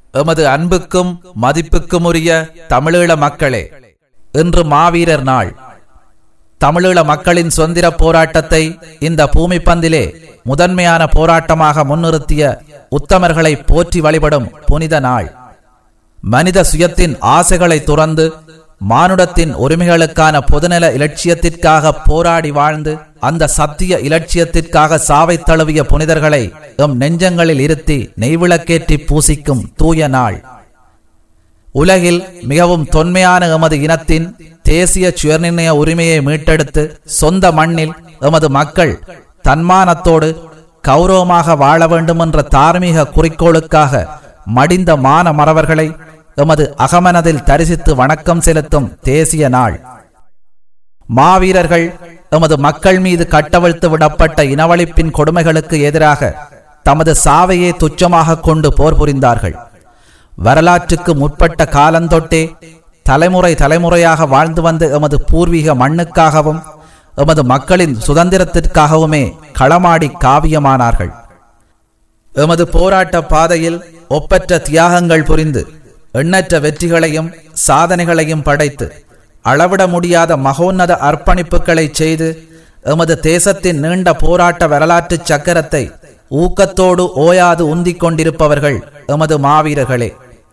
எமது அன்புக்கும் மதிப்புக்கும் உரிய தமிழீழ மக்களே இன்று மாவீரர் நாள் தமிழீழ மக்களின் சுதந்திர போராட்டத்தை இந்த பூமி பந்திலே முதன்மையான போராட்டமாக முன்னிறுத்திய உத்தமர்களை போற்றி வழிபடும் புனித நாள் மனித சுயத்தின் ஆசைகளை துறந்து மானுடத்தின் உரிமைகளுக்கான பொதுநல இலட்சியத்திற்காக போராடி வாழ்ந்து அந்த சத்திய இலட்சியத்திற்காக சாவை தழுவிய புனிதர்களை எம் நெஞ்சங்களில் இருத்தி நெய்விளக்கேற்றி பூசிக்கும் தூய நாள் உலகில் மிகவும் தொன்மையான எமது இனத்தின் தேசிய சுயநிர்ணய உரிமையை மீட்டெடுத்து சொந்த மண்ணில் எமது மக்கள் தன்மானத்தோடு கௌரவமாக வாழ வேண்டும் என்ற தார்மீக குறிக்கோளுக்காக மடிந்த மான மறவர்களை எமது அகமனதில் தரிசித்து வணக்கம் செலுத்தும் தேசிய நாள் மாவீரர்கள் எமது மக்கள் மீது கட்டவிழ்த்து விடப்பட்ட இனவழிப்பின் கொடுமைகளுக்கு எதிராக தமது சாவையே துச்சமாக கொண்டு போர் புரிந்தார்கள் வரலாற்றுக்கு முற்பட்ட காலந்தொட்டே தலைமுறை தலைமுறையாக வாழ்ந்து வந்த எமது பூர்வீக மண்ணுக்காகவும் எமது மக்களின் சுதந்திரத்திற்காகவுமே களமாடி காவியமானார்கள் எமது போராட்ட பாதையில் ஒப்பற்ற தியாகங்கள் புரிந்து எண்ணற்ற வெற்றிகளையும் சாதனைகளையும் படைத்து அளவிட முடியாத மகோன்னத அர்ப்பணிப்புகளை செய்து எமது தேசத்தின் நீண்ட போராட்ட வரலாற்று சக்கரத்தை ஊக்கத்தோடு ஓயாது உந்திக் கொண்டிருப்பவர்கள் எமது மாவீரர்களே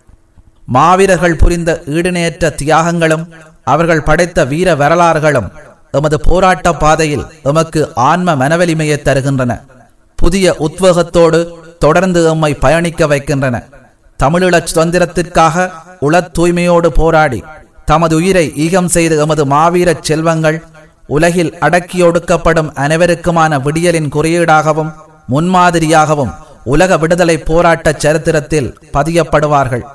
மாவீரர்கள் புரிந்த ஈடுநேற்ற தியாகங்களும் அவர்கள் படைத்த வீர வரலாறுகளும் எமது போராட்ட பாதையில் எமக்கு ஆன்ம மனவலிமையை தருகின்றன புதிய உத்வேகத்தோடு தொடர்ந்து எம்மை பயணிக்க வைக்கின்றன தமிழீழ சுதந்திரத்திற்காக உளத் தூய்மையோடு போராடி தமது உயிரை ஈகம் செய்த எமது மாவீரச் செல்வங்கள் உலகில் அடக்கி ஒடுக்கப்படும் அனைவருக்குமான விடியலின் குறியீடாகவும் முன்மாதிரியாகவும் உலக விடுதலை போராட்ட சரித்திரத்தில் பதியப்படுவார்கள்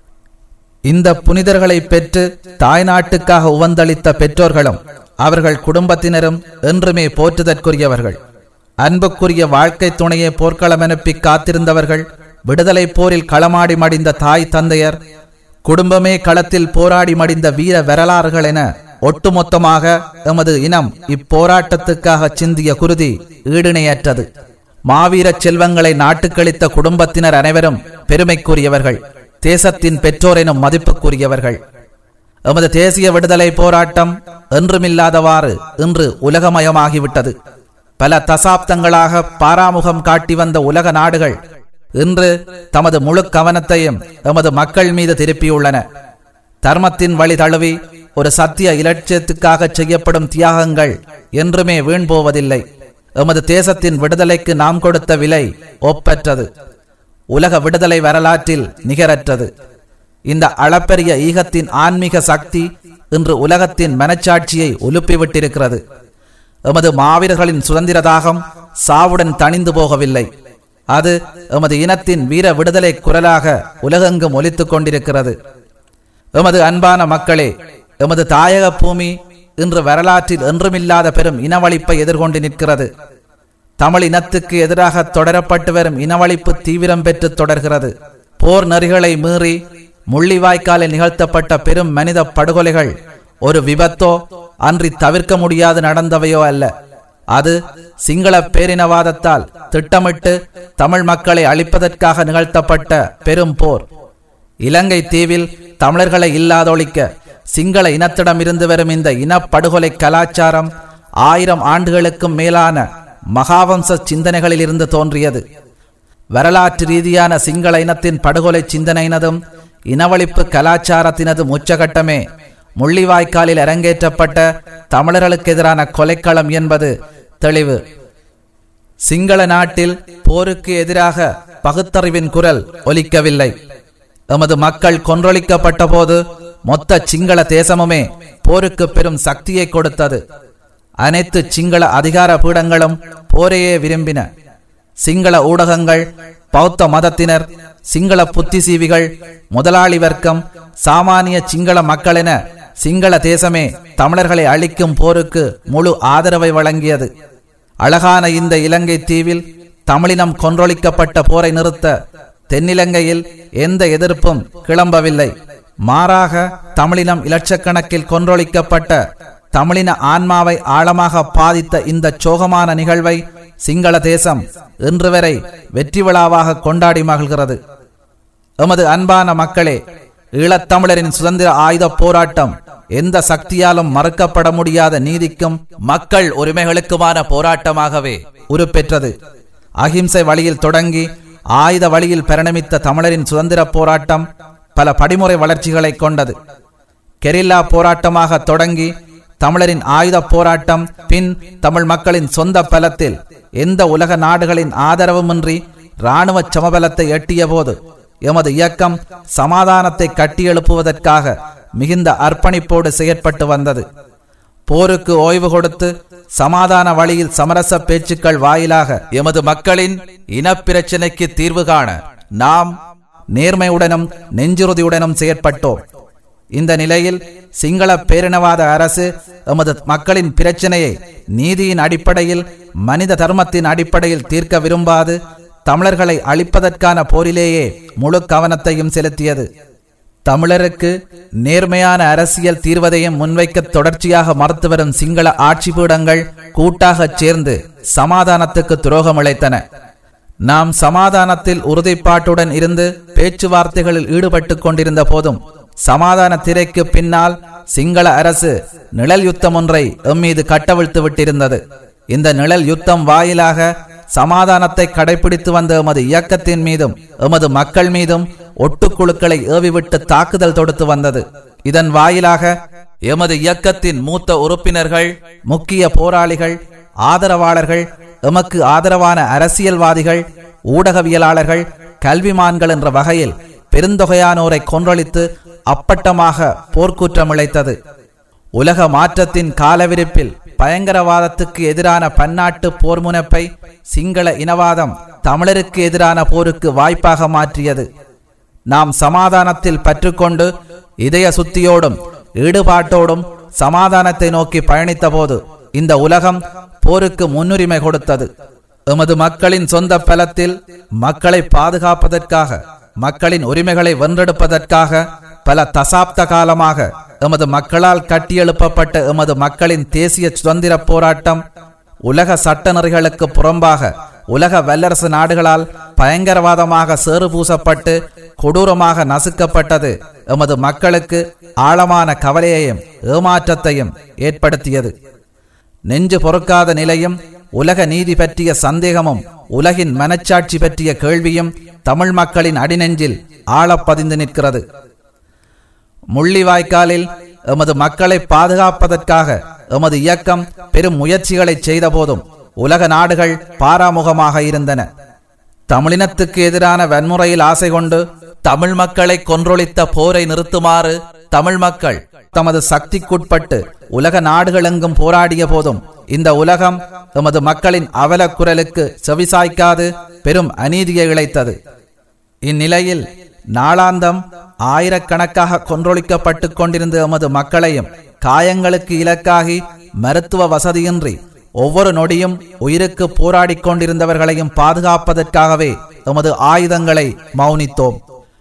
இந்த புனிதர்களை பெற்று தாய்நாட்டுக்காக உவந்தளித்த பெற்றோர்களும் அவர்கள் குடும்பத்தினரும் என்றுமே போற்றுதற்குரியவர்கள் அன்புக்குரிய வாழ்க்கை துணையை போர்க்களமெனுப்பி காத்திருந்தவர்கள் விடுதலை போரில் களமாடி மடிந்த தாய் தந்தையர் குடும்பமே களத்தில் போராடி மடிந்த வீர வரலாறுகள் என ஒட்டுமொத்தமாக எமது இனம் இப்போராட்டத்துக்காக சிந்திய குருதி ஈடிணையற்றது மாவீரச் செல்வங்களை நாட்டுக்களித்த குடும்பத்தினர் அனைவரும் பெருமைக்குரியவர்கள் தேசத்தின் பெற்றோர் எனும் மதிப்புக்குரியவர்கள் எமது தேசிய விடுதலை போராட்டம் என்றுமில்லாதவாறு இன்று உலகமயமாகிவிட்டது பல தசாப்தங்களாக பாராமுகம் காட்டி வந்த உலக நாடுகள் இன்று தமது முழு கவனத்தையும் எமது மக்கள் மீது திருப்பியுள்ளன தர்மத்தின் வழி தழுவி ஒரு சத்திய இலட்சியத்துக்காக செய்யப்படும் தியாகங்கள் என்றுமே வீண் போவதில்லை எமது தேசத்தின் விடுதலைக்கு நாம் கொடுத்த விலை ஒப்பற்றது உலக விடுதலை வரலாற்றில் நிகரற்றது இந்த அளப்பெரிய ஈகத்தின் ஆன்மீக சக்தி இன்று உலகத்தின் மனச்சாட்சியை உலுப்பிவிட்டிருக்கிறது எமது மாவீரர்களின் சுதந்திர தாகம் சாவுடன் தணிந்து போகவில்லை அது எமது இனத்தின் வீர விடுதலை குரலாக உலகெங்கும் ஒலித்துக் கொண்டிருக்கிறது எமது அன்பான மக்களே எமது தாயக பூமி இன்று வரலாற்றில் என்றுமில்லாத பெரும் இனவழிப்பை எதிர்கொண்டு நிற்கிறது தமிழ் இனத்துக்கு எதிராக தொடரப்பட்டு வரும் இனவழிப்பு தீவிரம் பெற்று தொடர்கிறது போர் நெறிகளை மீறி முள்ளிவாய்க்காலில் நிகழ்த்தப்பட்ட பெரும் மனித படுகொலைகள் ஒரு விபத்தோ அன்றி தவிர்க்க முடியாது நடந்தவையோ அல்ல அது சிங்கள பேரினவாதத்தால் திட்டமிட்டு தமிழ் மக்களை அழிப்பதற்காக நிகழ்த்தப்பட்ட பெரும் போர் இலங்கை தீவில் தமிழர்களை இல்லாதொழிக்க சிங்கள இனத்திடம் இருந்து வரும் இந்த இனப்படுகொலை கலாச்சாரம் ஆயிரம் ஆண்டுகளுக்கும் மேலான மகாவம்ச சிந்தனைகளில் இருந்து தோன்றியது வரலாற்று ரீதியான சிங்கள இனத்தின் படுகொலை சிந்தனையினதும் இனவழிப்பு கலாச்சாரத்தினதும் உச்சகட்டமே முள்ளிவாய்க்காலில் அரங்கேற்றப்பட்ட தமிழர்களுக்கு எதிரான கொலைக்களம் என்பது தெளிவு சிங்கள நாட்டில் போருக்கு எதிராக பகுத்தறிவின் குரல் ஒலிக்கவில்லை எமது மக்கள் கொன்றொழிக்கப்பட்ட போது மொத்த சிங்கள தேசமுமே போருக்கு பெரும் சக்தியை கொடுத்தது அனைத்து சிங்கள அதிகார பீடங்களும் போரையே விரும்பின சிங்கள ஊடகங்கள் பௌத்த மதத்தினர் சிங்கள புத்திசீவிகள் முதலாளி வர்க்கம் சாமானிய சிங்கள மக்கள் என சிங்கள தேசமே தமிழர்களை அழிக்கும் போருக்கு முழு ஆதரவை வழங்கியது அழகான இந்த இலங்கை தீவில் தமிழினம் கொன்றொழிக்கப்பட்ட போரை நிறுத்த தென்னிலங்கையில் எந்த எதிர்ப்பும் கிளம்பவில்லை மாறாக தமிழினம் இலட்சக்கணக்கில் கொன்றொழிக்கப்பட்ட தமிழின ஆன்மாவை ஆழமாக பாதித்த இந்த சோகமான நிகழ்வை சிங்கள தேசம் இன்று வரை வெற்றி விழாவாக கொண்டாடி மகிழ்கிறது எமது அன்பான மக்களே ஈழத்தமிழரின் சுதந்திர ஆயுத போராட்டம் எந்த சக்தியாலும் மறுக்கப்பட முடியாத நீதிக்கும் மக்கள் உரிமைகளுக்குமான போராட்டமாகவே உருப்பெற்றது அகிம்சை வழியில் தொடங்கி ஆயுத வழியில் பரிணமித்த தமிழரின் சுதந்திர போராட்டம் பல படிமுறை வளர்ச்சிகளை கொண்டது கெரில்லா போராட்டமாக தொடங்கி தமிழரின் ஆயுத போராட்டம் பின் தமிழ் மக்களின் சொந்த பலத்தில் எந்த உலக நாடுகளின் ஆதரவுமின்றி இராணுவ சமபலத்தை எட்டிய போது எமது இயக்கம் சமாதானத்தை கட்டியெழுப்புவதற்காக மிகுந்த அர்ப்பணிப்போடு செயற்பட்டு வந்தது போருக்கு ஓய்வு கொடுத்து சமாதான வழியில் சமரச பேச்சுக்கள் வாயிலாக எமது மக்களின் இனப்பிரச்சினைக்கு தீர்வு காண நாம் நேர்மையுடனும் நெஞ்சுறுதியுடனும் செயற்பட்டோம் இந்த நிலையில் சிங்கள பேரினவாத அரசு எமது மக்களின் பிரச்சனையை நீதியின் அடிப்படையில் மனித தர்மத்தின் அடிப்படையில் தீர்க்க விரும்பாது தமிழர்களை அழிப்பதற்கான போரிலேயே முழு கவனத்தையும் செலுத்தியது தமிழருக்கு நேர்மையான அரசியல் தீர்வதையும் முன்வைக்க தொடர்ச்சியாக மறுத்து வரும் சிங்கள ஆட்சி பீடங்கள் கூட்டாகச் சேர்ந்து சமாதானத்துக்கு துரோகம் இழைத்தன நாம் சமாதானத்தில் உறுதிப்பாட்டுடன் இருந்து பேச்சுவார்த்தைகளில் ஈடுபட்டுக் கொண்டிருந்த போதும் சமாதான திரைக்கு பின்னால் சிங்கள அரசு நிழல் யுத்தம் ஒன்றை எம்மீது கட்டவிழ்த்து விட்டிருந்தது இந்த நிழல் யுத்தம் வாயிலாக சமாதானத்தை கடைபிடித்து வந்த எமது இயக்கத்தின் மீதும் எமது மக்கள் மீதும் ஒட்டுக்குழுக்களை ஏவிவிட்டு தாக்குதல் தொடுத்து வந்தது இதன் வாயிலாக எமது இயக்கத்தின் மூத்த உறுப்பினர்கள் முக்கிய போராளிகள் ஆதரவாளர்கள் எமக்கு ஆதரவான அரசியல்வாதிகள் ஊடகவியலாளர்கள் கல்விமான்கள் என்ற வகையில் பெருந்தொகையானோரை கொன்றொழித்து அப்பட்டமாக போர்க்குற்றம் இழைத்தது உலக மாற்றத்தின் காலவிரிப்பில் பயங்கரவாதத்துக்கு எதிரான பன்னாட்டு போர் முனைப்பை சிங்கள இனவாதம் தமிழருக்கு எதிரான போருக்கு வாய்ப்பாக மாற்றியது நாம் சமாதானத்தில் பற்றுக்கொண்டு இதய சுத்தியோடும் ஈடுபாட்டோடும் சமாதானத்தை நோக்கி பயணித்த போது இந்த உலகம் போருக்கு முன்னுரிமை கொடுத்தது எமது மக்களின் சொந்த பலத்தில் மக்களை பாதுகாப்பதற்காக மக்களின் உரிமைகளை வென்றெடுப்பதற்காக பல தசாப்த காலமாக எமது மக்களால் கட்டியெழுப்பப்பட்ட எமது மக்களின் தேசிய சுதந்திர போராட்டம் உலக சட்ட நெறிகளுக்கு புறம்பாக உலக வல்லரசு நாடுகளால் பயங்கரவாதமாக சேறு பூசப்பட்டு கொடூரமாக நசுக்கப்பட்டது எமது மக்களுக்கு ஆழமான கவலையையும் ஏமாற்றத்தையும் ஏற்படுத்தியது நெஞ்சு பொறுக்காத நிலையும் உலக நீதி பற்றிய சந்தேகமும் உலகின் மனச்சாட்சி பற்றிய கேள்வியும் தமிழ் மக்களின் அடிநெஞ்சில் ஆழப்பதிந்து நிற்கிறது முள்ளிவாய்க்காலில் எமது மக்களை பாதுகாப்பதற்காக எமது இயக்கம் பெரும் முயற்சிகளை செய்த போதும் உலக நாடுகள் பாராமுகமாக இருந்தன தமிழினத்துக்கு எதிரான வன்முறையில் ஆசை கொண்டு தமிழ் மக்களை கொன்றொழித்த போரை நிறுத்துமாறு தமிழ் மக்கள் தமது சக்திக்குட்பட்டு உலக நாடுகளெங்கும் போராடிய போதும் இந்த உலகம் எமது மக்களின் அவல குரலுக்கு செவிசாய்க்காது பெரும் அநீதியை இழைத்தது இந்நிலையில் நாளாந்தம் ஆயிரக்கணக்காக கொன்றொழிக்கப்பட்டுக் கொண்டிருந்த எமது மக்களையும் காயங்களுக்கு இலக்காகி மருத்துவ வசதியின்றி ஒவ்வொரு நொடியும் உயிருக்கு போராடிக் கொண்டிருந்தவர்களையும் பாதுகாப்பதற்காகவே எமது ஆயுதங்களை மௌனித்தோம்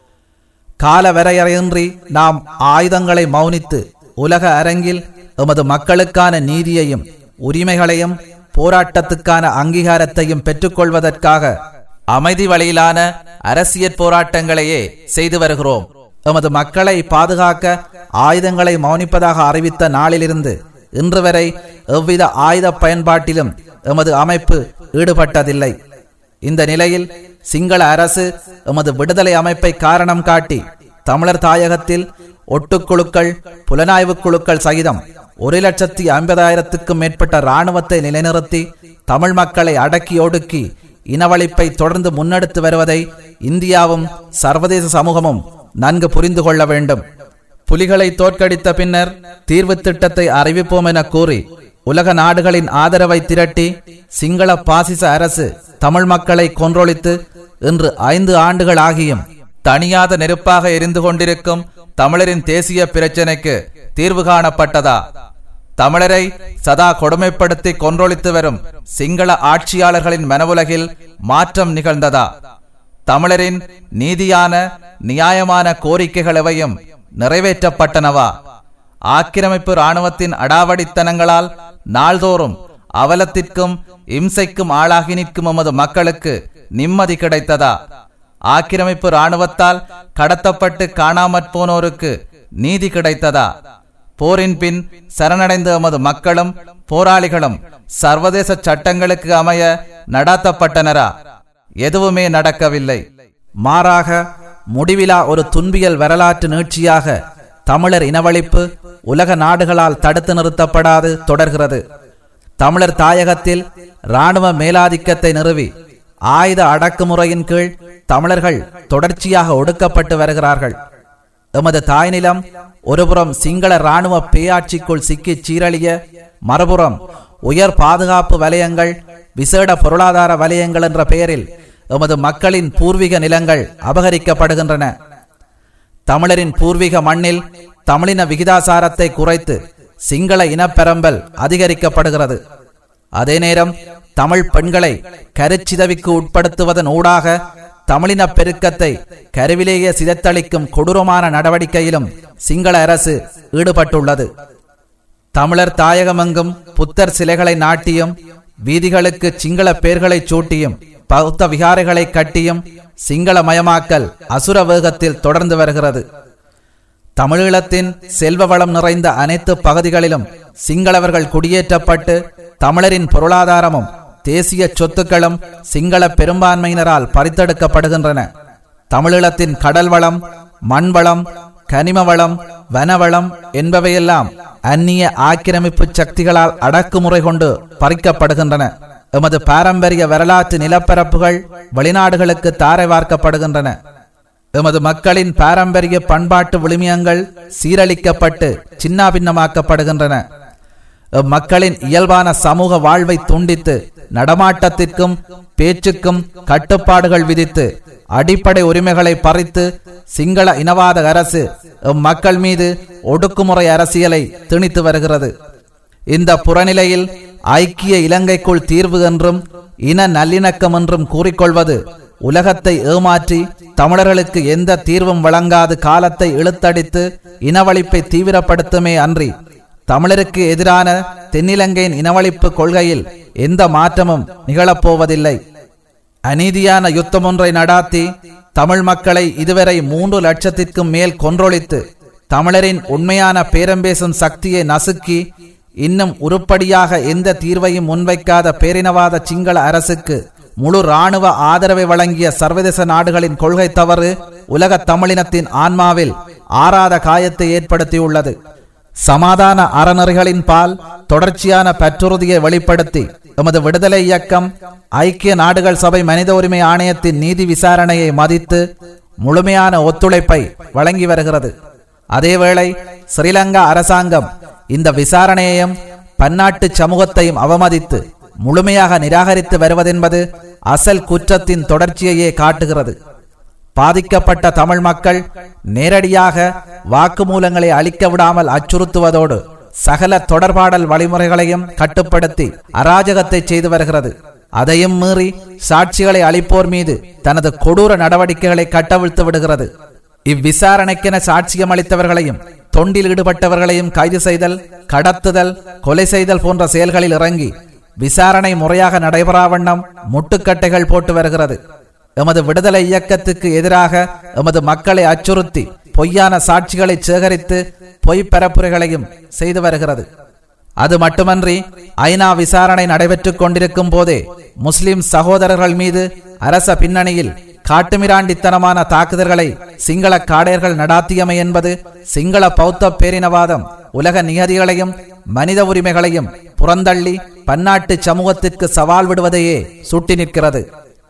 கால வரையறையின்றி நாம் ஆயுதங்களை மௌனித்து உலக அரங்கில் எமது மக்களுக்கான நீதியையும் உரிமைகளையும் போராட்டத்துக்கான அங்கீகாரத்தையும் பெற்றுக்கொள்வதற்காக அமைதி வழியிலான அரசியற் போராட்டங்களையே செய்து வருகிறோம் எமது மக்களை பாதுகாக்க ஆயுதங்களை மௌனிப்பதாக அறிவித்த நாளிலிருந்து இன்று வரை எவ்வித ஆயுத பயன்பாட்டிலும் எமது அமைப்பு ஈடுபட்டதில்லை இந்த நிலையில் சிங்கள அரசு எமது விடுதலை அமைப்பை காரணம் காட்டி தமிழர் தாயகத்தில் ஒட்டுக்குழுக்கள் புலனாய்வு குழுக்கள் சகிதம் ஒரு லட்சத்தி ஐம்பதாயிரத்துக்கும் மேற்பட்ட இராணுவத்தை நிலைநிறுத்தி தமிழ் மக்களை அடக்கி ஒடுக்கி இனவழிப்பை தொடர்ந்து முன்னெடுத்து வருவதை இந்தியாவும் சர்வதேச சமூகமும் நன்கு புரிந்து கொள்ள வேண்டும் புலிகளை தோற்கடித்த பின்னர் தீர்வு திட்டத்தை அறிவிப்போம் என கூறி உலக நாடுகளின் ஆதரவை திரட்டி சிங்கள பாசிச அரசு தமிழ் மக்களை கொன்றொழித்து இன்று ஐந்து ஆண்டுகள் ஆகியும் தனியாத நெருப்பாக எரிந்து கொண்டிருக்கும் தமிழரின் தேசிய பிரச்சினைக்கு தீர்வு காணப்பட்டதா தமிழரை சதா கொடுமைப்படுத்தி கொன்றொழித்து வரும் சிங்கள ஆட்சியாளர்களின் மனவுலகில் மாற்றம் நிகழ்ந்ததா தமிழரின் நீதியான நியாயமான கோரிக்கைகள் எவையும் நிறைவேற்றப்பட்டனவா ஆக்கிரமிப்பு இராணுவத்தின் அடாவடித்தனங்களால் நாள்தோறும் அவலத்திற்கும் இம்சைக்கும் ஆளாகி நிற்கும் எமது மக்களுக்கு நிம்மதி கிடைத்ததா ஆக்கிரமிப்பு இராணுவத்தால் கடத்தப்பட்டு காணாமற் போனோருக்கு நீதி கிடைத்ததா போரின் பின் சரணடைந்த எமது மக்களும் போராளிகளும் சர்வதேச சட்டங்களுக்கு அமைய நடாத்தப்பட்டனரா எதுவுமே நடக்கவில்லை மாறாக முடிவிலா ஒரு துன்பியல் வரலாற்று நீட்சியாக தமிழர் இனவழிப்பு உலக நாடுகளால் தடுத்து நிறுத்தப்படாது தொடர்கிறது தமிழர் தாயகத்தில் இராணுவ மேலாதிக்கத்தை நிறுவி ஆயுத அடக்குமுறையின் கீழ் தமிழர்கள் தொடர்ச்சியாக ஒடுக்கப்பட்டு வருகிறார்கள் எமது தாய்நிலம் ஒருபுறம் சிங்கள இராணுவ பேயாட்சிக்குள் சிக்கி சீரழிய மறுபுறம் உயர் பாதுகாப்பு வலயங்கள் விசேட பொருளாதார வலயங்கள் என்ற பெயரில் எமது மக்களின் பூர்வீக நிலங்கள் அபகரிக்கப்படுகின்றன தமிழரின் பூர்வீக மண்ணில் தமிழின விகிதாசாரத்தை குறைத்து சிங்கள இனப்பெரம்பல் அதிகரிக்கப்படுகிறது அதே நேரம் தமிழ் பெண்களை கருச்சிதவிக்கு உட்படுத்துவதன் ஊடாக தமிழின பெருக்கத்தை கருவிலேயே சிதைத்தளிக்கும் கொடூரமான நடவடிக்கையிலும் சிங்கள அரசு ஈடுபட்டுள்ளது தமிழர் தாயகமெங்கும் புத்தர் சிலைகளை நாட்டியும் வீதிகளுக்கு சிங்கள பெயர்களைச் சூட்டியும் பௌத்த விகாரைகளை கட்டியும் சிங்களமயமாக்கல் அசுர வேகத்தில் தொடர்ந்து வருகிறது தமிழீழத்தின் செல்வ வளம் நிறைந்த அனைத்து பகுதிகளிலும் சிங்களவர்கள் குடியேற்றப்பட்டு தமிழரின் பொருளாதாரமும் தேசிய சொத்துக்களும் சிங்கள பெரும்பான்மையினரால் பறித்தெடுக்கப்படுகின்றன தமிழீழத்தின் கடல் வளம் மண் வளம் கனிம வளம் வனவளம் என்பவையெல்லாம் அந்நிய ஆக்கிரமிப்பு சக்திகளால் அடக்குமுறை கொண்டு பறிக்கப்படுகின்றன எமது பாரம்பரிய வரலாற்று நிலப்பரப்புகள் வெளிநாடுகளுக்கு தாரை வார்க்கப்படுகின்றன எமது மக்களின் பாரம்பரிய பண்பாட்டு விழுமியங்கள் சீரழிக்கப்பட்டு சின்னாபின்னமாக்கப்படுகின்றன மக்களின் இயல்பான சமூக வாழ்வை துண்டித்து நடமாட்டத்திற்கும் பேச்சுக்கும் கட்டுப்பாடுகள் விதித்து அடிப்படை உரிமைகளை பறித்து சிங்கள இனவாத அரசு மக்கள் மீது ஒடுக்குமுறை அரசியலை திணித்து வருகிறது இந்த புறநிலையில் ஐக்கிய இலங்கைக்குள் தீர்வு என்றும் இன நல்லிணக்கம் என்றும் கூறிக்கொள்வது உலகத்தை ஏமாற்றி தமிழர்களுக்கு எந்த தீர்வும் வழங்காது காலத்தை இழுத்தடித்து இனவழிப்பை தீவிரப்படுத்துமே அன்றி தமிழருக்கு எதிரான தென்னிலங்கையின் இனவழிப்பு கொள்கையில் எந்த மாற்றமும் நிகழப்போவதில்லை அநீதியான யுத்தம் ஒன்றை நடாத்தி தமிழ் மக்களை இதுவரை மூன்று லட்சத்திற்கும் மேல் கொன்றொழித்து தமிழரின் உண்மையான பேரம்பேசும் சக்தியை நசுக்கி இன்னும் உருப்படியாக எந்த தீர்வையும் முன்வைக்காத பேரினவாத சிங்கள அரசுக்கு முழு இராணுவ ஆதரவை வழங்கிய சர்வதேச நாடுகளின் கொள்கை தவறு உலக தமிழினத்தின் ஆன்மாவில் ஆறாத காயத்தை ஏற்படுத்தியுள்ளது சமாதான அறநெறிகளின் பால் தொடர்ச்சியான பற்றுறுதியை வெளிப்படுத்தி எமது விடுதலை இயக்கம் ஐக்கிய நாடுகள் சபை மனித உரிமை ஆணையத்தின் நீதி விசாரணையை மதித்து முழுமையான ஒத்துழைப்பை வழங்கி வருகிறது அதேவேளை ஸ்ரீலங்கா அரசாங்கம் இந்த விசாரணையையும் பன்னாட்டு சமூகத்தையும் அவமதித்து முழுமையாக நிராகரித்து வருவதென்பது அசல் குற்றத்தின் தொடர்ச்சியையே காட்டுகிறது பாதிக்கப்பட்ட தமிழ் மக்கள் நேரடியாக வாக்குமூலங்களை அளிக்க விடாமல் அச்சுறுத்துவதோடு சகல தொடர்பாடல் வழிமுறைகளையும் கட்டுப்படுத்தி அராஜகத்தை செய்து வருகிறது அதையும் மீறி சாட்சிகளை அளிப்போர் மீது தனது கொடூர நடவடிக்கைகளை கட்டவிழ்த்து விடுகிறது இவ்விசாரணைக்கென சாட்சியம் அளித்தவர்களையும் தொண்டில் ஈடுபட்டவர்களையும் கைது செய்தல் கடத்துதல் கொலை செய்தல் போன்ற செயல்களில் இறங்கி விசாரணை முறையாக நடைபெறாவண்ணம் முட்டுக்கட்டைகள் போட்டு வருகிறது எமது விடுதலை இயக்கத்துக்கு எதிராக எமது மக்களை அச்சுறுத்தி பொய்யான சாட்சிகளை சேகரித்து பொய் பரப்புரைகளையும் செய்து வருகிறது அது மட்டுமன்றி ஐநா விசாரணை நடைபெற்றுக் கொண்டிருக்கும் போதே முஸ்லிம் சகோதரர்கள் மீது அரச பின்னணியில் காட்டுமிராண்டித்தனமான தாக்குதல்களை சிங்கள காடையர்கள் நடாத்தியமை என்பது சிங்கள பௌத்த பேரினவாதம் உலக நியதிகளையும் மனித உரிமைகளையும் புறந்தள்ளி பன்னாட்டு சமூகத்திற்கு சவால் விடுவதையே சுட்டி நிற்கிறது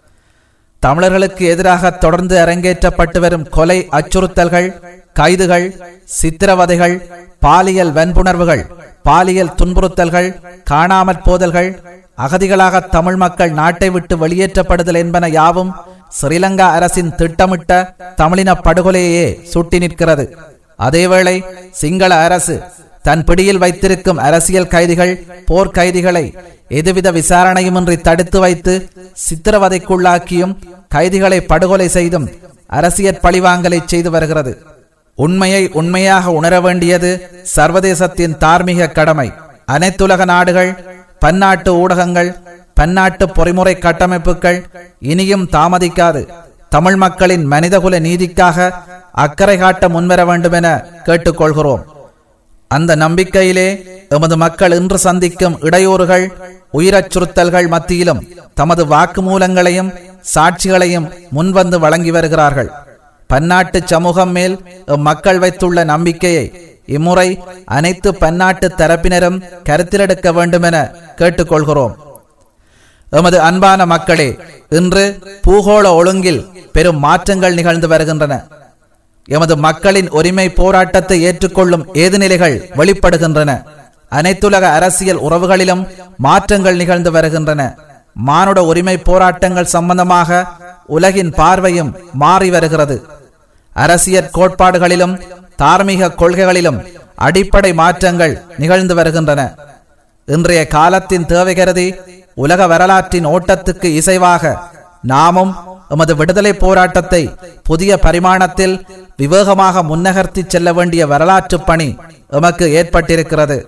தமிழர்களுக்கு எதிராக தொடர்ந்து அரங்கேற்றப்பட்டு வரும் கொலை அச்சுறுத்தல்கள் கைதுகள் சித்திரவதைகள் பாலியல் வன்புணர்வுகள் பாலியல் துன்புறுத்தல்கள் காணாமற் போதல்கள் அகதிகளாக தமிழ் மக்கள் நாட்டை விட்டு வெளியேற்றப்படுதல் என்பன யாவும் ஸ்ரீலங்கா அரசின் திட்டமிட்ட தமிழின படுகொலையே சுட்டி நிற்கிறது அதேவேளை சிங்கள அரசு தன் பிடியில் வைத்திருக்கும் அரசியல் கைதிகள் போர் கைதிகளை எதுவித விசாரணையுமின்றி தடுத்து வைத்து சித்திரவதைக்குள்ளாக்கியும் கைதிகளை படுகொலை செய்தும் அரசியல் பழிவாங்கலை செய்து வருகிறது உண்மையை உண்மையாக உணர வேண்டியது சர்வதேசத்தின் தார்மீக கடமை அனைத்துலக நாடுகள் பன்னாட்டு ஊடகங்கள் பன்னாட்டு பொறிமுறை கட்டமைப்புகள் இனியும் தாமதிக்காது தமிழ் மக்களின் மனிதகுல நீதிக்காக அக்கறை காட்ட முன்வர வேண்டும் என கேட்டுக்கொள்கிறோம் அந்த நம்பிக்கையிலே எமது மக்கள் இன்று சந்திக்கும் இடையூறுகள் உயிரச்சுறுத்தல்கள் மத்தியிலும் தமது வாக்குமூலங்களையும் சாட்சிகளையும் முன்வந்து வழங்கி வருகிறார்கள் பன்னாட்டு சமூகம் மேல் மக்கள் வைத்துள்ள நம்பிக்கையை இம்முறை அனைத்து பன்னாட்டு தரப்பினரும் கருத்திலெடுக்க வேண்டும் என கேட்டுக்கொள்கிறோம் எமது அன்பான மக்களே இன்று பூகோள ஒழுங்கில் பெரும் மாற்றங்கள் நிகழ்ந்து வருகின்றன எமது மக்களின் உரிமை போராட்டத்தை ஏற்றுக்கொள்ளும் ஏதுநிலைகள் வெளிப்படுகின்றன அனைத்துலக அரசியல் உறவுகளிலும் மாற்றங்கள் நிகழ்ந்து வருகின்றன மானுட உரிமை போராட்டங்கள் சம்பந்தமாக உலகின் பார்வையும் மாறி வருகிறது அரசியல் கோட்பாடுகளிலும் தார்மீக கொள்கைகளிலும் அடிப்படை மாற்றங்கள் நிகழ்ந்து வருகின்றன இன்றைய காலத்தின் தேவை கருதி உலக வரலாற்றின் ஓட்டத்துக்கு இசைவாக நாமும் எமது விடுதலை போராட்டத்தை புதிய பரிமாணத்தில் விவேகமாக முன்னகர்த்தி செல்ல வேண்டிய வரலாற்று பணி எமக்கு ஏற்பட்டிருக்கிறது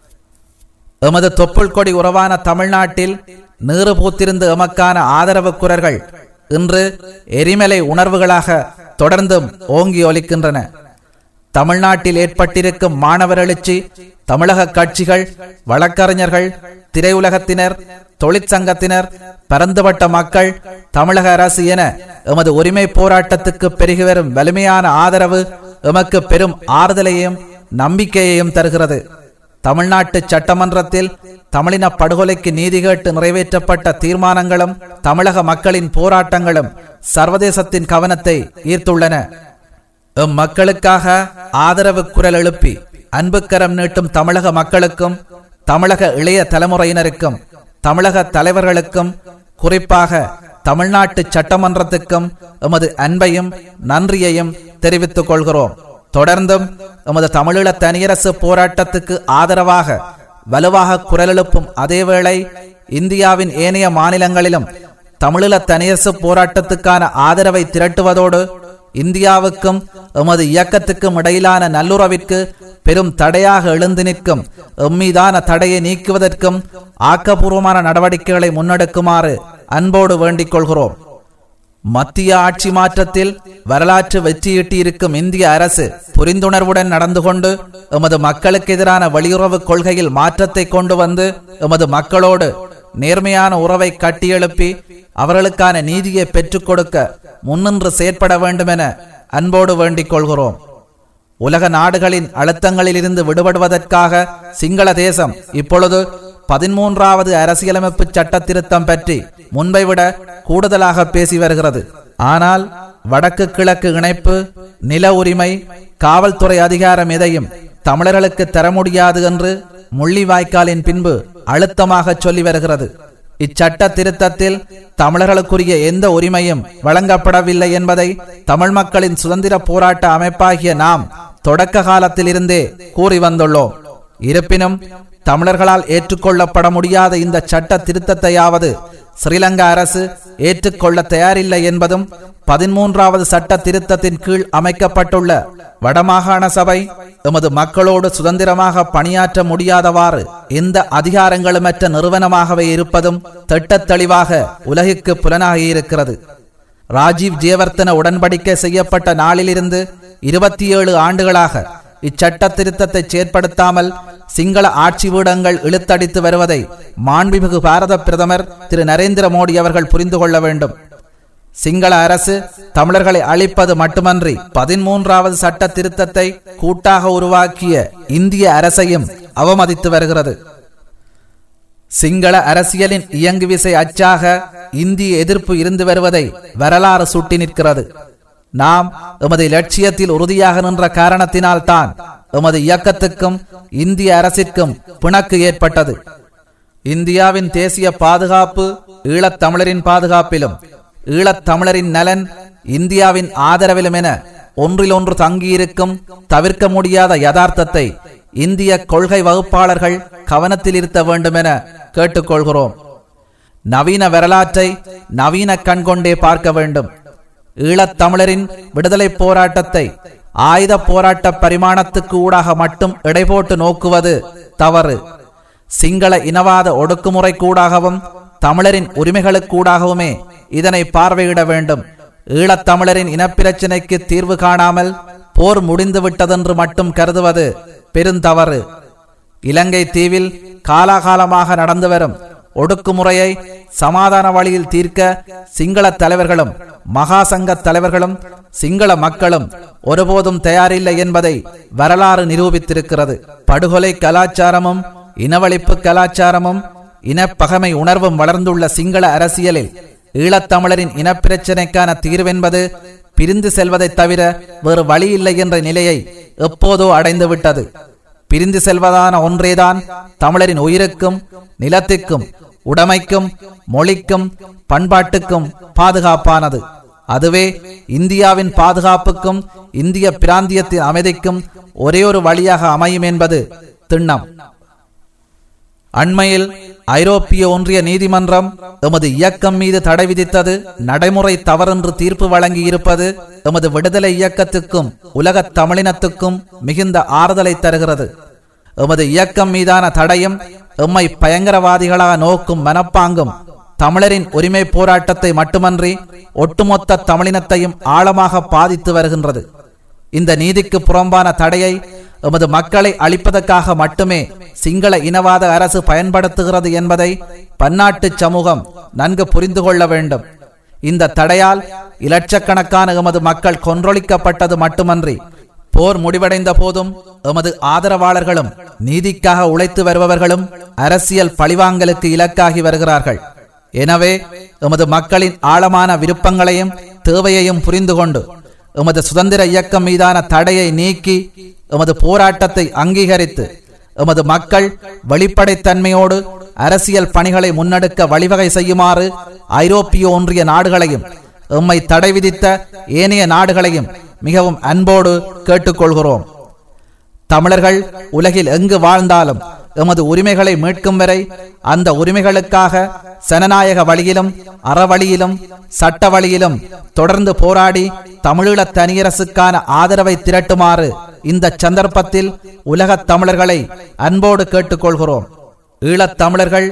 எமது தொப்புள் கொடி உறவான தமிழ்நாட்டில் நீறு பூத்திருந்த எமக்கான ஆதரவு குரல்கள் இன்று எரிமலை உணர்வுகளாக தொடர்ந்தும் ஓங்கி ஒலிக்கின்றன தமிழ்நாட்டில் ஏற்பட்டிருக்கும் மாணவர் எழுச்சி தமிழக கட்சிகள் வழக்கறிஞர்கள் திரையுலகத்தினர் தொழிற்சங்கத்தினர் பரந்துபட்ட மக்கள் தமிழக அரசு என எமது உரிமை போராட்டத்துக்கு பெருகி வரும் வலிமையான ஆதரவு எமக்கு பெரும் ஆறுதலையும் நம்பிக்கையையும் தருகிறது தமிழ்நாட்டு சட்டமன்றத்தில் தமிழின படுகொலைக்கு நீதி கேட்டு நிறைவேற்றப்பட்ட தீர்மானங்களும் தமிழக மக்களின் போராட்டங்களும் சர்வதேசத்தின் கவனத்தை ஈர்த்துள்ளன எம் மக்களுக்காக ஆதரவு குரல் எழுப்பி அன்புக்கரம் நீட்டும் தமிழக மக்களுக்கும் தமிழக இளைய தலைமுறையினருக்கும் தமிழக தலைவர்களுக்கும் குறிப்பாக தமிழ்நாட்டு சட்டமன்றத்துக்கும் எமது அன்பையும் நன்றியையும் தெரிவித்துக் கொள்கிறோம் தொடர்ந்தும் எமது தமிழீழ தனியரசு போராட்டத்துக்கு ஆதரவாக வலுவாக குரல் எழுப்பும் அதேவேளை இந்தியாவின் ஏனைய மாநிலங்களிலும் தமிழீழ தனியரசு போராட்டத்துக்கான ஆதரவை திரட்டுவதோடு இந்தியாவுக்கும் எமது இயக்கத்துக்கும் இடையிலான நல்லுறவிற்கு பெரும் தடையாக எழுந்து நிற்கும் எம்மீதான தடையை நீக்குவதற்கும் ஆக்கப்பூர்வமான நடவடிக்கைகளை முன்னெடுக்குமாறு அன்போடு வேண்டிக் கொள்கிறோம் மத்திய ஆட்சி மாற்றத்தில் வரலாற்று வெற்றியீட்டியிருக்கும் இந்திய அரசு புரிந்துணர்வுடன் நடந்து கொண்டு எமது மக்களுக்கு எதிரான வெளியுறவு கொள்கையில் மாற்றத்தை கொண்டு வந்து எமது மக்களோடு நேர்மையான உறவை கட்டியெழுப்பி அவர்களுக்கான நீதியை பெற்றுக் கொடுக்க முன்னின்று செயற்பட வேண்டும் என அன்போடு வேண்டிக் கொள்கிறோம் உலக நாடுகளின் அழுத்தங்களிலிருந்து விடுபடுவதற்காக சிங்கள தேசம் இப்பொழுது பதிமூன்றாவது அரசியலமைப்பு சட்ட திருத்தம் பற்றி முன்பை விட கூடுதலாக பேசி வருகிறது ஆனால் வடக்கு கிழக்கு இணைப்பு நில உரிமை காவல்துறை அதிகாரம் எதையும் தமிழர்களுக்கு தர முடியாது என்று முள்ளிவாய்க்காலின் பின்பு அழுத்தமாக சொல்லி வருகிறது இச்சட்ட திருத்தத்தில் தமிழர்களுக்குரிய எந்த உரிமையும் வழங்கப்படவில்லை என்பதை தமிழ் மக்களின் சுதந்திர போராட்ட அமைப்பாகிய நாம் தொடக்க காலத்திலிருந்தே கூறி வந்துள்ளோம் இருப்பினும் தமிழர்களால் ஏற்றுக்கொள்ளப்பட முடியாத இந்த சட்ட திருத்தத்தையாவது ஸ்ரீலங்கா அரசு ஏற்றுக்கொள்ள தயாரில்லை என்பதும் பதிமூன்றாவது சட்ட திருத்தத்தின் கீழ் அமைக்கப்பட்டுள்ள வடமாகாண சபை எமது மக்களோடு சுதந்திரமாக பணியாற்ற முடியாதவாறு எந்த அதிகாரங்களுமற்ற நிறுவனமாகவே இருப்பதும் திட்டத் தெளிவாக உலகிற்கு புலனாகியிருக்கிறது ராஜீவ் ஜெயவர்த்தன உடன்படிக்கை செய்யப்பட்ட நாளிலிருந்து இருபத்தி ஏழு ஆண்டுகளாக இச்சட்ட திருத்தத்தை செயற்படுத்தாமல் சிங்கள ஆட்சி வீடங்கள் இழுத்தடித்து வருவதை மாண்புமிகு பாரத பிரதமர் திரு நரேந்திர மோடி அவர்கள் புரிந்து கொள்ள வேண்டும் சிங்கள அரசு தமிழர்களை அழிப்பது மட்டுமன்றி பதிமூன்றாவது சட்ட திருத்தத்தை கூட்டாக உருவாக்கிய இந்திய அரசையும் அவமதித்து வருகிறது சிங்கள அரசியலின் இயங்கு விசை அச்சாக இந்திய எதிர்ப்பு இருந்து வருவதை வரலாறு சுட்டி நிற்கிறது நாம் எமது லட்சியத்தில் உறுதியாக நின்ற காரணத்தினால் தான் எமது இயக்கத்துக்கும் இந்திய அரசிற்கும் பிணக்கு ஏற்பட்டது இந்தியாவின் தேசிய பாதுகாப்பு ஈழத்தமிழரின் பாதுகாப்பிலும் ஈழத்தமிழரின் நலன் இந்தியாவின் ஆதரவிலும் என ஒன்றிலொன்று தங்கியிருக்கும் தவிர்க்க முடியாத யதார்த்தத்தை இந்திய கொள்கை வகுப்பாளர்கள் கவனத்தில் இருத்த வேண்டும் என கேட்டுக்கொள்கிறோம் நவீன வரலாற்றை நவீன கண்கொண்டே பார்க்க வேண்டும் ஈழத்தமிழரின் விடுதலை போராட்டத்தை ஆயுத போராட்ட பரிமாணத்துக்கு ஊடாக மட்டும் இடைபோட்டு நோக்குவது தவறு சிங்கள இனவாத ஒடுக்குமுறை கூடாகவும் தமிழரின் உரிமைகளுக்கூடாகவுமே இதனை பார்வையிட வேண்டும் ஈழத்தமிழரின் இனப்பிரச்சினைக்கு தீர்வு காணாமல் போர் முடிந்து விட்டதென்று மட்டும் கருதுவது பெருந்தவறு இலங்கை தீவில் காலாகாலமாக நடந்து வரும் ஒடுக்குமுறையை சமாதான வழியில் தீர்க்க சிங்கள தலைவர்களும் மகாசங்க தலைவர்களும் சிங்கள மக்களும் ஒருபோதும் தயாரில்லை என்பதை வரலாறு நிரூபித்திருக்கிறது படுகொலை கலாச்சாரமும் இனவழிப்பு கலாச்சாரமும் இனப்பகமை உணர்வும் வளர்ந்துள்ள சிங்கள அரசியலில் ஈழத்தமிழரின் இனப்பிரச்சினைக்கான தீர்வென்பது பிரிந்து செல்வதைத் தவிர வேறு வழி இல்லை என்ற நிலையை எப்போதோ அடைந்துவிட்டது பிரிந்து செல்வதான ஒன்றேதான் தமிழரின் உயிருக்கும் நிலத்திற்கும் உடைமைக்கும் மொழிக்கும் பண்பாட்டுக்கும் பாதுகாப்பானது அதுவே இந்தியாவின் பாதுகாப்புக்கும் இந்திய பிராந்தியத்தின் அமைதிக்கும் ஒரே ஒரு வழியாக அமையும் என்பது திண்ணம் அண்மையில் ஐரோப்பிய ஒன்றிய நீதிமன்றம் எமது இயக்கம் மீது தடை விதித்தது நடைமுறை தவறென்று தீர்ப்பு வழங்கியிருப்பது எமது விடுதலை இயக்கத்துக்கும் உலகத் தமிழினத்துக்கும் மிகுந்த ஆறுதலை தருகிறது எமது இயக்கம் மீதான தடையும் எம்மை பயங்கரவாதிகளாக நோக்கும் மனப்பாங்கும் தமிழரின் உரிமை போராட்டத்தை மட்டுமன்றி ஒட்டுமொத்த தமிழினத்தையும் ஆழமாக பாதித்து வருகின்றது இந்த நீதிக்கு புறம்பான தடையை எமது மக்களை அழிப்பதற்காக மட்டுமே சிங்கள இனவாத அரசு பயன்படுத்துகிறது என்பதை பன்னாட்டு சமூகம் நன்கு புரிந்து கொள்ள வேண்டும் இந்த தடையால் இலட்சக்கணக்கான எமது மக்கள் கொன்றொழிக்கப்பட்டது மட்டுமன்றி போர் முடிவடைந்த போதும் எமது ஆதரவாளர்களும் நீதிக்காக உழைத்து வருபவர்களும் அரசியல் பழிவாங்கலுக்கு இலக்காகி வருகிறார்கள் எனவே எமது மக்களின் ஆழமான விருப்பங்களையும் தேவையையும் புரிந்து கொண்டு எமது சுதந்திர இயக்கம் மீதான தடையை நீக்கி எமது போராட்டத்தை அங்கீகரித்து எமது மக்கள் வெளிப்படைத்தன்மையோடு அரசியல் பணிகளை முன்னெடுக்க வழிவகை செய்யுமாறு ஐரோப்பிய ஒன்றிய நாடுகளையும் எம்மை தடை விதித்த ஏனைய நாடுகளையும் மிகவும் அன்போடு கேட்டுக்கொள்கிறோம் தமிழர்கள் உலகில் எங்கு வாழ்ந்தாலும் எமது உரிமைகளை மீட்கும் வரை அந்த உரிமைகளுக்காக சனநாயக வழியிலும் அறவழியிலும் சட்ட வழியிலும் தொடர்ந்து போராடி தமிழீழ தனியரசுக்கான ஆதரவை திரட்டுமாறு இந்த சந்தர்ப்பத்தில் உலகத் தமிழர்களை அன்போடு கேட்டுக்கொள்கிறோம் ஈழத் தமிழர்கள்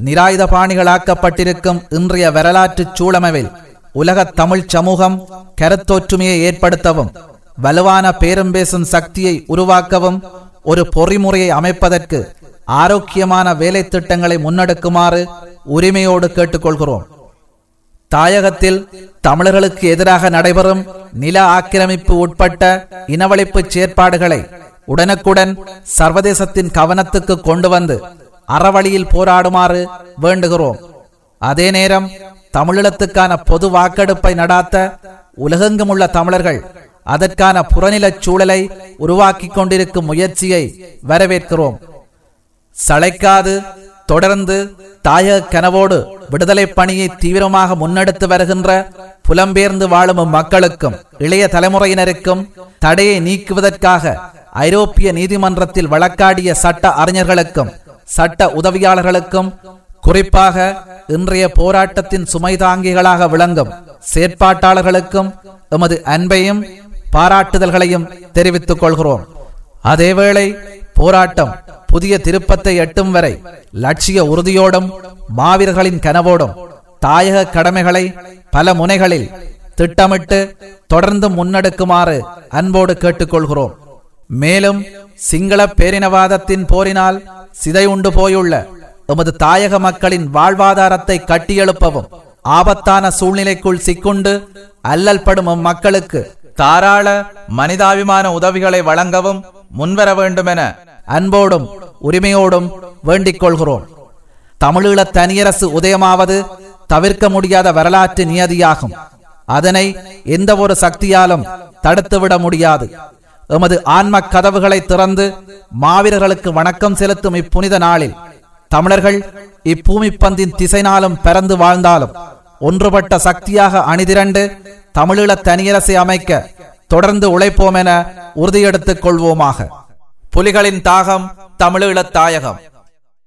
நிராயுதபாணிகளாக்கப்பட்டிருக்கும் இன்றைய வரலாற்று சூழமைவில் உலகத் தமிழ் சமூகம் கருத்தொற்றுமையை ஏற்படுத்தவும் வலுவான பேரம் பேசும் சக்தியை உருவாக்கவும் ஒரு பொறிமுறையை அமைப்பதற்கு ஆரோக்கியமான வேலை திட்டங்களை முன்னெடுக்குமாறு உரிமையோடு கேட்டுக்கொள்கிறோம் தாயகத்தில் தமிழர்களுக்கு எதிராக நடைபெறும் நில ஆக்கிரமிப்பு உட்பட்ட இனவழிப்பு செயற்பாடுகளை உடனுக்குடன் சர்வதேசத்தின் கவனத்துக்கு கொண்டு வந்து அறவழியில் போராடுமாறு வேண்டுகிறோம் அதே நேரம் தமிழீழத்துக்கான பொது வாக்கெடுப்பை நடாத்த உலகெங்கும் உள்ள தமிழர்கள் அதற்கான புறநிலச் சூழலை உருவாக்கி கொண்டிருக்கும் முயற்சியை வரவேற்கிறோம் சளைக்காது தொடர்ந்து தாயக கனவோடு விடுதலை பணியை தீவிரமாக முன்னெடுத்து வருகின்ற புலம்பெயர்ந்து வாழும் மக்களுக்கும் இளைய தலைமுறையினருக்கும் தடையை நீக்குவதற்காக ஐரோப்பிய நீதிமன்றத்தில் வழக்காடிய சட்ட அறிஞர்களுக்கும் சட்ட உதவியாளர்களுக்கும் குறிப்பாக இன்றைய போராட்டத்தின் சுமை தாங்கிகளாக விளங்கும் செயற்பாட்டாளர்களுக்கும் எமது அன்பையும் பாராட்டுதல்களையும் தெரிவித்துக் கொள்கிறோம் அதேவேளை போராட்டம் புதிய திருப்பத்தை எட்டும் வரை லட்சிய உறுதியோடும் மாவீரர்களின் கனவோடும் தாயக கடமைகளை பல முனைகளில் திட்டமிட்டு தொடர்ந்து முன்னெடுக்குமாறு அன்போடு கேட்டுக்கொள்கிறோம் மேலும் சிங்கள பேரினவாதத்தின் போரினால் சிதையுண்டு போயுள்ள எமது தாயக மக்களின் வாழ்வாதாரத்தை கட்டியெழுப்பவும் ஆபத்தான சூழ்நிலைக்குள் சிக்குண்டு அல்லல் படும் மக்களுக்கு தாராள மனிதாபிமான உதவிகளை வழங்கவும் முன்வர வேண்டுமென அன்போடும் உரிமையோடும் வேண்டிக் கொள்கிறோம் தமிழீழ தனியரசு உதயமாவது தவிர்க்க முடியாத வரலாற்று நியதியாகும் அதனை எந்த ஒரு சக்தியாலும் தடுத்துவிட முடியாது எமது ஆன்ம கதவுகளை திறந்து மாவீரர்களுக்கு வணக்கம் செலுத்தும் இப்புனித நாளில் தமிழர்கள் இப்பூமி பந்தின் திசைனாலும் பிறந்து வாழ்ந்தாலும் ஒன்றுபட்ட சக்தியாக அணிதிரண்டு தமிழீழ தனியரசை அமைக்க தொடர்ந்து உழைப்போம் என உறுதியெடுத்துக் கொள்வோமாக புலிகளின் தாகம் தமிழீழத் தாயகம்